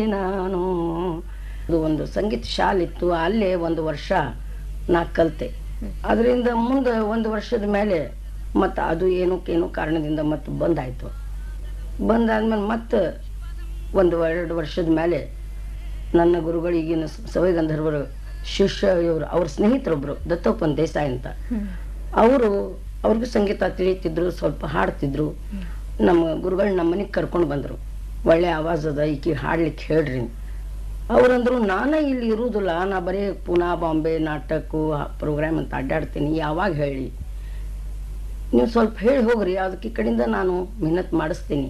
ನಾನು ಅದು ಒಂದು ಸಂಗೀತ ಶಾಲೆ ಇತ್ತು ಅಲ್ಲೇ ಒಂದು ವರ್ಷ ನಾ ಕಲಿತೆ ಅದರಿಂದ ಮುಂದೆ ಒಂದು ವರ್ಷದ ಮೇಲೆ ಮತ್ತು ಅದು ಏನಕ್ಕೇನೋ ಕಾರಣದಿಂದ ಮತ್ತೆ ಬಂದಾಯಿತು ಬಂದಾದ್ಮೇಲೆ ಮತ್ತೆ ಒಂದು ಎರಡು ವರ್ಷದ ಮೇಲೆ ನನ್ನ ಗುರುಗಳಿಗಿನ ಸವೈ ಗಂಧರ್ವರು ಶಿಷ್ಯ ಇವರು ಅವ್ರ ಸ್ನೇಹಿತರೊಬ್ಬರು ದತ್ತೋಪನ್ ದೇಸಾಯಿ ಅಂತ ಅವರು ಅವ್ರಿಗೂ ಸಂಗೀತ ತಿಳಿತಿದ್ರು ಸ್ವಲ್ಪ ಹಾಡ್ತಿದ್ರು ನಮ್ಮ ಗುರುಗಳು ನಮ್ಮ ಮನೆಗೆ ಕರ್ಕೊಂಡು ಬಂದರು ಒಳ್ಳೆ ಆವಾಜ್ ಅದ ಈಕಿ ಹಾಡ್ಲಿಕ್ಕೆ ಹೇಳ್ರಿ ಅವ್ರಂದ್ರು ನಾನೇ ಇಲ್ಲಿ ಇರುವುದಿಲ್ಲ ನಾ ಬರೀ ಪುನಾ ಬಾಂಬೆ ನಾಟಕ ಪ್ರೋಗ್ರಾಮ್ ಅಂತ ಅಡ್ಡಾಡ್ತೀನಿ ಯಾವಾಗ ಹೇಳಿ ನೀವು ಸ್ವಲ್ಪ ಹೇಳಿ ಹೋಗ್ರಿ ಅದಕ್ಕೆ ಈ ಕಡೆಯಿಂದ ನಾನು ಮೆಹನತ್ ಮಾಡಿಸ್ತೀನಿ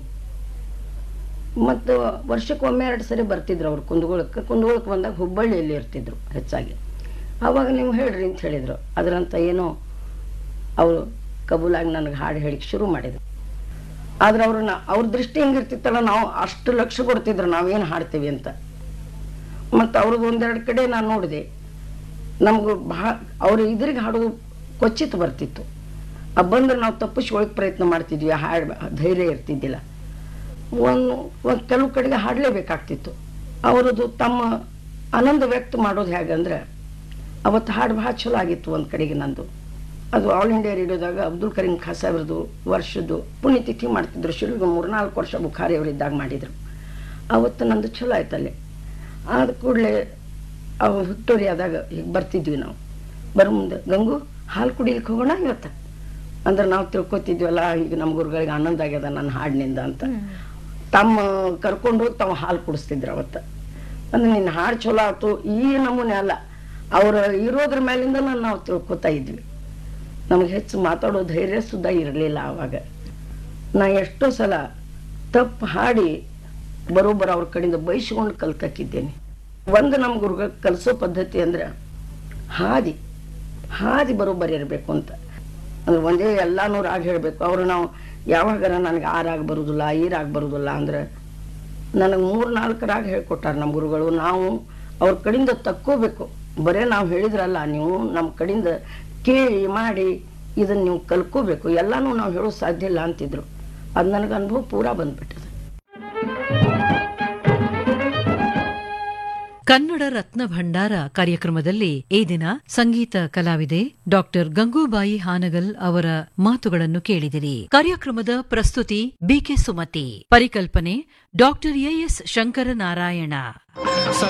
ಮತ್ತು ವರ್ಷಕ್ಕೆ ಒಮ್ಮೆ ಎರಡು ಸರಿ ಬರ್ತಿದ್ರು ಅವ್ರು ಕುಂದಗೋಳಕ್ಕೆ ಕುಂದಗೋಳಕ್ಕೆ ಬಂದಾಗ ಹುಬ್ಬಳ್ಳಿಯಲ್ಲಿ ಇರ್ತಿದ್ರು ಹೆಚ್ಚಾಗಿ ಆವಾಗ ನೀವು ಹೇಳ್ರಿ ಅಂತ ಹೇಳಿದರು ಅದರಂತ ಏನೋ ಅವರು ಕಬೂಲಾಗಿ ನನಗೆ ಹಾಡು ಹೇಳಿಕ್ಕೆ ಶುರು ಮಾಡಿದ್ರು ಆದ್ರೆ ಅವ್ರನ್ನ ಅವ್ರ ದೃಷ್ಟಿ ಹೆಂಗಿರ್ತಿತ್ತಲ್ಲ ನಾವು ಅಷ್ಟು ಲಕ್ಷ್ಯ ಕೊಡ್ತಿದ್ರು ನಾವೇನು ಹಾಡ್ತೀವಿ ಅಂತ ಮತ್ತು ಅವ್ರದ್ದು ಒಂದೆರಡು ಕಡೆ ನಾನು ನೋಡಿದೆ ನಮಗೂ ಭಾಳ ಅವ್ರು ಇದ್ರಿಗೆ ಹಾಡೋದು ಕೊಚ್ಚಿತ್ ಬರ್ತಿತ್ತು ಆ ಬಂದ್ರೆ ನಾವು ತಪ್ಪಿಸ್ಕೊಳಕ್ಕೆ ಪ್ರಯತ್ನ ಮಾಡ್ತಿದ್ವಿ ಆ ಹಾಡು ಧೈರ್ಯ ಇರ್ತಿದ್ದಿಲ್ಲ ಒಂದು ಒಂದು ಕೆಲವು ಕಡೆಗೆ ಹಾಡಲೇಬೇಕಾಗ್ತಿತ್ತು ಅವರದು ತಮ್ಮ ಆನಂದ ವ್ಯಕ್ತ ಮಾಡೋದು ಹೇಗಂದ್ರೆ ಅವತ್ತು ಹಾಡು ಭಾಳ ಚಲೋ ಆಗಿತ್ತು ಒಂದು ಕಡೆಗೆ ನಂದು ಅದು ಆಲ್ ಇಂಡಿಯಾ ರೇಡಿಯೋದಾಗ ಅಬ್ದುಲ್ ಕರೀಂ ಖಾ ಸಾಹೇಬ್ರದ್ದು ವರ್ಷದ್ದು ಪುಣ್ಯತಿಥಿ ಮಾಡ್ತಿದ್ರು ಶಿಲ್ಗ ಮೂರ್ನಾಲ್ಕು ವರ್ಷ ಬುಖಾರಿ ಅವರಿದ್ದಾಗ ಮಾಡಿದರು ಅವತ್ತು ನಂದು ಚಲೋ ಆಯ್ತಲ್ಲಿ ಆದ ಕೂಡಲೇ ಅವು ವಿಕ್ಟೋರಿಯಾದಾಗ ಹೀಗೆ ಬರ್ತಿದ್ವಿ ನಾವು ಬರೋ ಮುಂದೆ ಗಂಗು ಹಾಲು ಕುಡಿಲಿಕ್ಕೆ ಹೋಗೋಣ ಇವತ್ತು ಅಂದ್ರೆ ನಾವು ತಿಳ್ಕೊತಿದ್ವಲ್ಲ ಈಗ ನಮ್ಮ ಗುರುಗಳಿಗೆ ಆನಂದ ಆಗ್ಯದ ನನ್ನ ಹಾಡಿನಿಂದ ಅಂತ ತಮ್ಮ ಕರ್ಕೊಂಡು ಹೋಗಿ ತಾವು ಹಾಲು ಕುಡಿಸ್ತಿದ್ರು ಅವತ್ತು ಅಂದ್ರೆ ನಿನ್ನ ಹಾಡು ಚಲೋ ಆಯ್ತು ಈ ನಮೂನೆ ಅಲ್ಲ ಅವ್ರು ಇರೋದ್ರ ಮೇಲಿಂದ ನಾವು ತಿಳ್ಕೊತಾ ಇದ್ವಿ ನಮಗೆ ಹೆಚ್ಚು ಮಾತಾಡೋ ಧೈರ್ಯ ಸುದ್ದ ಇರಲಿಲ್ಲ ಆವಾಗ ನಾ ಎಷ್ಟೋ ಸಲ ತಪ್ಪು ಹಾಡಿ ಬರೋಬ್ಬರ ಅವ್ರ ಕಡೆಯಿಂದ ಬೈಸ್ಕೊಂಡು ಕಲ್ತಕ್ಕಿದ್ದೇನೆ ಒಂದು ನಮ್ಮ ಗುರುಗ ಕಲಿಸೋ ಪದ್ಧತಿ ಅಂದ್ರೆ ಹಾದಿ ಹಾದಿ ಬರೋಬ್ಬರಿ ಇರಬೇಕು ಅಂತ ಅಂದ್ರೆ ಒಂದೇ ಎಲ್ಲಾನು ರಾಗ ಹೇಳಬೇಕು ಅವರು ನಾವು ಯಾವಾಗಾರ ನನಗೆ ಆ ರಾಗ ಬರೋದಿಲ್ಲ ಈ ರಾಗ ಬರೋದಿಲ್ಲ ಅಂದ್ರೆ ನನಗೆ ಮೂರು ನಾಲ್ಕು ರಾಗ ಹೇಳ್ಕೊಟ್ಟಾರ ನಮ್ಮ ಗುರುಗಳು ನಾವು ಅವ್ರ ಕಡೆಯಿಂದ ತಕ್ಕೋಬೇಕು ಬರೇ ನಾವು ಹೇಳಿದ್ರಲ್ಲ ನೀವು ನಮ್ಮ ಕಡೆಯಿಂದ ಕೇಳಿ ಮಾಡಿ ಇದನ್ನು ನೀವು ಕಲ್ಕೋಬೇಕು ಎಲ್ಲನೂ ನಾವು ಹೇಳೋದು ಸಾಧ್ಯ ಇಲ್ಲ ಅಂತಿದ್ರು ಅದು ನನಗೆ ಅನುಭವ ಪೂರಾ ಬಂದ್ಬಿಟ್ಟದೆ ಕನ್ನಡ ರತ್ನ ಭಂಡಾರ ಕಾರ್ಯಕ್ರಮದಲ್ಲಿ ಈ ದಿನ ಸಂಗೀತ ಕಲಾವಿದೆ ಡಾಕ್ಟರ್ ಗಂಗೂಬಾಯಿ ಹಾನಗಲ್ ಅವರ ಮಾತುಗಳನ್ನು ಕೇಳಿದಿರಿ ಕಾರ್ಯಕ್ರಮದ ಪ್ರಸ್ತುತಿ ಬಿಕೆ ಸುಮತಿ ಪರಿಕಲ್ಪನೆ ಡಾಕ್ಟರ್ ಎಎಸ್ ಶಂಕರನಾರಾಯಣ